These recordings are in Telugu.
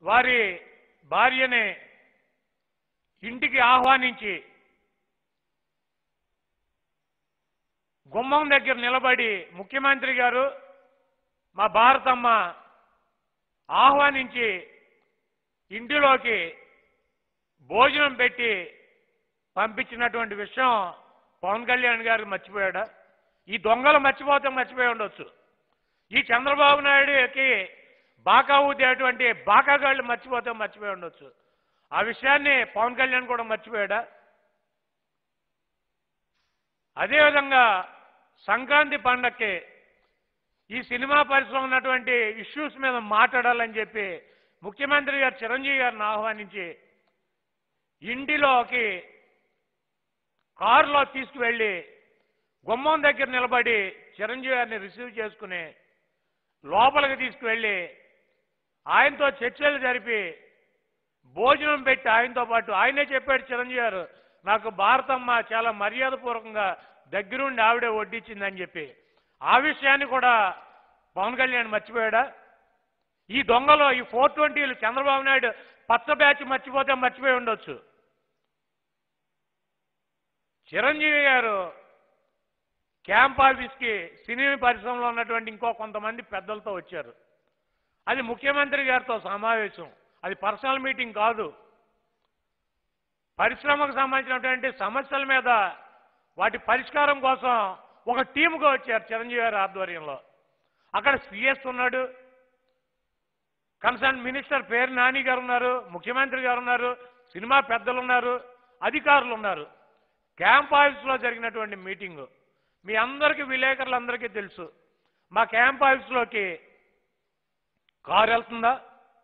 వారి భార్యని ఇంటికి ఆహ్వానించి గుమ్మం దగ్గర నిలబడి ముఖ్యమంత్రి గారు మా భారతమ్మ ఆహ్వానించి ఇంటిలోకి భోజనం పెట్టి పంపించినటువంటి విషయం పవన్ కళ్యాణ్ గారు మర్చిపోయాడా ఈ దొంగలు మర్చిపోతే మర్చిపోయి ఉండొచ్చు ఈ చంద్రబాబు నాయుడుకి బాకా ఊదేటువంటి బాకాగాళ్ళు మర్చిపోతే మర్చిపోయి ఉండొచ్చు ఆ విషయాన్ని పవన్ కళ్యాణ్ కూడా మర్చిపోయాడా అదేవిధంగా సంక్రాంతి పండక్కి ఈ సినిమా పరిశ్రమ ఉన్నటువంటి ఇష్యూస్ మీద మాట్లాడాలని చెప్పి ముఖ్యమంత్రి గారు చిరంజీవి గారిని ఆహ్వానించి ఇంటిలోకి కారులో తీసుకువెళ్ళి గుమ్మం దగ్గర నిలబడి చిరంజీవి గారిని రిసీవ్ చేసుకుని లోపలికి తీసుకువెళ్ళి ఆయనతో చర్చలు జరిపి భోజనం పెట్టి ఆయనతో పాటు ఆయనే చెప్పాడు చిరంజీవి గారు నాకు భారతమ్మ చాలా మర్యాదపూర్వకంగా దగ్గరుండి ఆవిడే వడ్డించిందని చెప్పి ఆ విషయాన్ని కూడా పవన్ కళ్యాణ్ మర్చిపోయాడా ఈ దొంగలో ఈ ఫోర్ ట్వంటీలు చంద్రబాబు నాయుడు పచ్చ బ్యాచ్ మర్చిపోతే మర్చిపోయి ఉండొచ్చు చిరంజీవి గారు క్యాంప్ ఆఫీస్కి సినీ పరిశ్రమలో ఉన్నటువంటి ఇంకో కొంతమంది పెద్దలతో వచ్చారు అది ముఖ్యమంత్రి గారితో సమావేశం అది పర్సనల్ మీటింగ్ కాదు పరిశ్రమకు సంబంధించినటువంటి సమస్యల మీద వాటి పరిష్కారం కోసం ఒక టీముగా వచ్చారు చిరంజీవి గారి ఆధ్వర్యంలో అక్కడ సిఎస్ ఉన్నాడు కన్సర్న్ మినిస్టర్ పేరు నాని గారు ఉన్నారు ముఖ్యమంత్రి గారు ఉన్నారు సినిమా పెద్దలు ఉన్నారు అధికారులు ఉన్నారు క్యాంప్ ఆఫీస్లో జరిగినటువంటి మీటింగు మీ అందరికీ విలేకరులందరికీ తెలుసు మా క్యాంప్ ఆఫీస్లోకి కారు వెళ్తుందా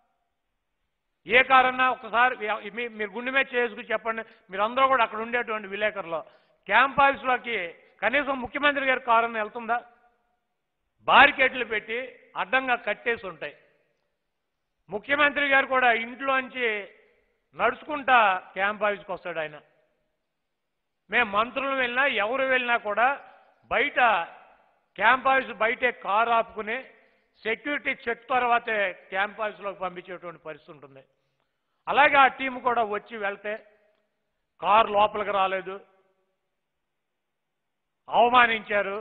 ఏ కారు అన్నా ఒకసారి మీ- మీరు గుండె మీద చేసుకుని చెప్పండి మీరందరూ కూడా అక్కడ ఉండేటువంటి విలేకరులు క్యాంప్ ఆఫీస్లోకి కనీసం ముఖ్యమంత్రి గారి కారు అన్నా వెళ్తుందా బారికేట్లు పెట్టి అడ్డంగా కట్టేసి ఉంటాయి ముఖ్యమంత్రి గారు కూడా ఇంట్లోంచి నడుచుకుంటా క్యాంప్ ఆఫీస్కి వస్తాడు ఆయన మేము మంత్రులు వెళ్ళినా ఎవరు వెళ్ళినా కూడా బయట క్యాంప్ ఆఫీస్ బయటే కారు ఆపుకుని సెక్యూరిటీ చెక్ తర్వాతే క్యాంప్ ఆఫీస్లోకి పంపించేటువంటి పరిస్థితి ఉంటుంది అలాగే ఆ టీం కూడా వచ్చి వెళ్తే కారు లోపలికి రాలేదు అవమానించారు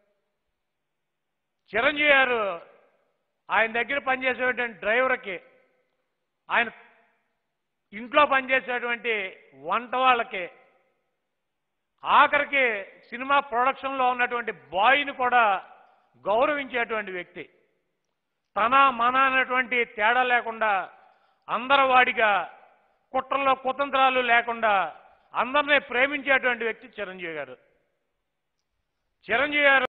చిరంజీవి గారు ఆయన దగ్గర పనిచేసేటువంటి డ్రైవర్కి ఆయన ఇంట్లో పనిచేసేటువంటి వంట వాళ్ళకి ఆఖరికి సినిమా ప్రొడక్షన్లో ఉన్నటువంటి బాయ్ని కూడా గౌరవించేటువంటి వ్యక్తి తన మన అనేటువంటి తేడా లేకుండా అందరి వాడిగా కుట్రలో కుతంత్రాలు లేకుండా అందరినీ ప్రేమించేటువంటి వ్యక్తి చిరంజీవి గారు చిరంజీవి గారు